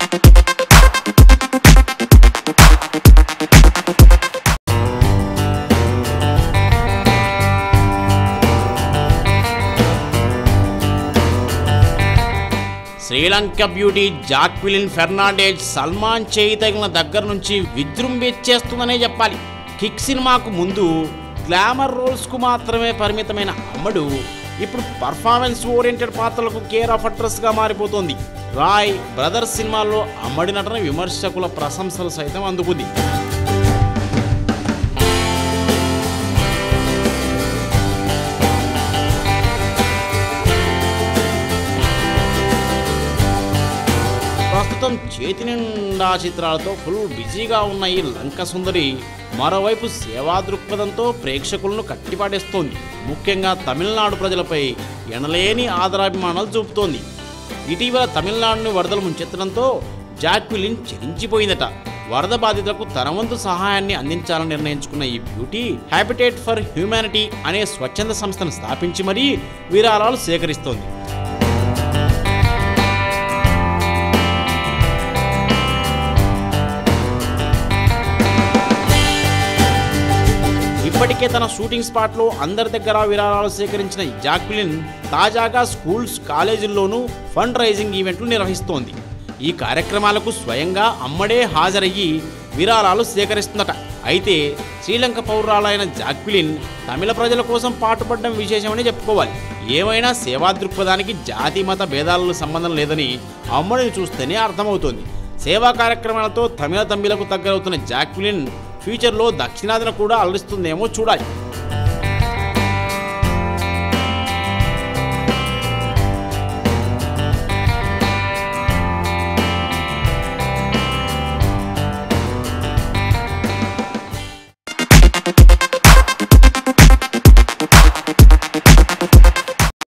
Sri Lanka beauty Jacqueline Fernandez Salman చేయి తగిలిన దగ్గర నుంచి విజృంభించేస్తుందనే చెప్పాలి కిక్ సినిమాకు ముందు గ్లామర్ రోల్స్కు మాత్రమే పరిమితమైన అమ్మడు ఇప్పుడు పర్ఫార్మెన్స్ ఓరియంటెడ్ పాత్రలకు కేర్ ఆఫ్ అడ్రస్గా మారిపోతోంది రాయ్ బ్రదర్స్ సినిమాల్లో అమ్మడి నటన విమర్శకుల ప్రశంసలు సైతం అందుకుంది ప్రస్తుతం చేతి నిండా చిత్రాలతో ఫుల్ బిజీగా ఉన్న ఈ లంక సుందరి మరోవైపు సేవా దృక్పథంతో ప్రేక్షకులను కట్టిపాడేస్తోంది ముఖ్యంగా తమిళనాడు ప్రజలపై ఎనలేని ఆదరాభిమానాలు చూపుతోంది ఇటీవల తమిళనాడును వరదలు ముంచెత్తడంతో జాక్విలిన్ చెలించిపోయిందట వరద బాధితులకు తన వంతు సహాయాన్ని అందించాలని నిర్ణయించుకున్న ఈ బ్యూటీ హ్యాబిటేట్ ఫర్ హ్యూమానిటీ అనే స్వచ్ఛంద సంస్థను స్థాపించి మరీ విరాళాలు సేకరిస్తోంది ఇప్పటికే తన షూటింగ్ స్పాట్లో అందరి దగ్గర విరాళాలు సేకరించిన ఈ జాక్విలిన్ తాజాగా స్కూల్స్ కాలేజీల్లోనూ ఫండ్ రైజింగ్ ఈవెంట్లు నిర్వహిస్తోంది ఈ కార్యక్రమాలకు స్వయంగా అమ్మడే హాజరయ్యి విరాళాలు సేకరిస్తుందట అయితే శ్రీలంక పౌరాలైన జాక్విలిన్ తమిళ ప్రజల కోసం పాటుపడడం విశేషమని చెప్పుకోవాలి ఏమైనా సేవా దృక్పథానికి జాతి మత భేదాలకు సంబంధం లేదని అమ్మడిని చూస్తేనే అర్థమవుతోంది సేవా కార్యక్రమాలతో తమిళ తంబిలకు దగ్గరవుతున్న జాక్విలిన్ ఫ్యూచర్లో దక్షిణాదిన కూడా అలరిస్తుందేమో చూడాలి